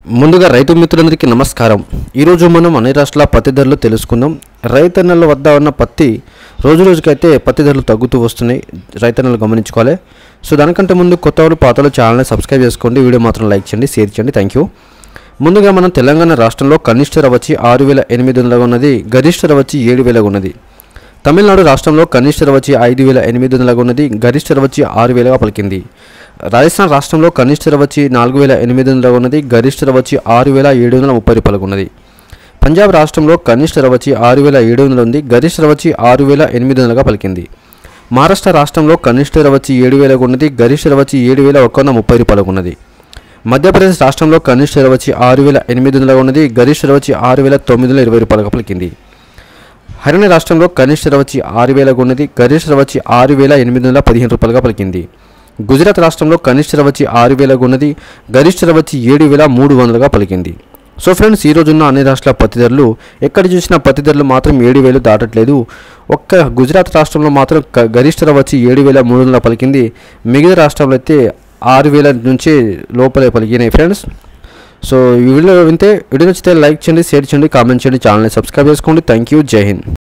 ముందుగా రైతు మిత్రులందరికీ నమస్కారం ఈరోజు మనం అన్ని రాష్ట్రాల పత్తి ధరలు తెలుసుకుందాం రైతన్నల వద్ద ఉన్న పత్తి రోజు రోజుకైతే పత్తి ధరలు తగ్గుతూ వస్తున్నాయి రైతన్నలు గమనించుకోవాలి సో దానికంటే ముందు కొత్త వాళ్ళు పాతలు ఛానల్ని సబ్స్క్రైబ్ చేసుకోండి వీడియో మాత్రం లైక్ చేయండి షేర్ చేయండి థ్యాంక్ యూ ముందుగా మనం తెలంగాణ రాష్ట్రంలో కనిష్ట ధర వచ్చి ఆరు వేల ఎనిమిది వందలుగా ఉన్నది గరిష్ట ధర వచ్చి ఏడు వేలగా ఉన్నది తమిళనాడు రాష్ట్రంలో కనిష్ట ధర వచ్చి ఐదు వేల ఎనిమిది వందలుగా ఉన్నది గరిష్ట ధర వచ్చి ఆరు వేలుగా పలికింది రాజస్థాన్ రాష్ట్రంలో కనిష్ట ధర వచ్చి నాలుగు వేల ఎనిమిది వందలుగా ఉన్నది గరిష్ట ధర వచ్చి ఆరు వేల ఏడు వందల ముప్పై రూపాయలకు ఉన్నది పంజాబ్ రాష్ట్రంలో కనిష్ట ధర వచ్చి ఆరు వేల ఏడు వందలు ఉంది గరిష్ట ధర వచ్చి ఆరు వేల ఎనిమిది వందలుగా పలికింది మహారాష్ట్ర రాష్ట్రంలో కనిష్ట ధర వచ్చి ఏడు వేలకు ఉన్నది గరిష్ట ధర వచ్చి ఏడు వేల ఒక వంద ముప్పై రూపాయలకు ఉన్నది మధ్యప్రదేశ్ రాష్ట్రంలో కనిష్ట ధర వచ్చి ఆరు వేల ఎనిమిది వందలుగా ఉన్నది గరిష్ట ధర వచ్చి ఆరు వేల తొమ్మిది వందల ఇరవై రూపాయలకు పలికింది హర్యానా రాష్ట్రంలో కనిష్ట ధర వచ్చి ఆరు వేలకు ఉన్నది గరిష్ట ధర వచ్చి ఆరు వేల ఎనిమిది వందల పదిహేను రూపాయలుగా పలికింది గుజరాత్ రాష్ట్రంలో కనిష్ట ధర వచ్చి ఆరు వేలకు ఉన్నది గరిష్ట ధర వచ్చి ఏడు వేల మూడు వందలుగా పలికింది సో ఫ్రెండ్స్ ఈ రోజున్న అన్ని రాష్ట్రాల పత్తి ధరలు ఎక్కడ చూసినా పత్తి ధరలు మాత్రం ఏడు వేలు దాటట్లేదు ఒక్క గుజరాత్ రాష్ట్రంలో మాత్రం క- గరిష్ట ధర వచ్చి ఏడు వేల మూడు వందల పలికింది మిగతా రాష్ట్రాల్లో అయితే ఆరు వేల నుంచి లోపలే పలికినాయి ఫ్రెండ్స్ సో ఈ వీడియో వింటే వీడియో నచ్చితే లైక్ చేయండి షేర్ చేయండి కామెంట్ చేయండి ఛానల్ని సబ్స్క్రైబ్ చేసుకోండి థ్యాంక్ యూ జై హింద్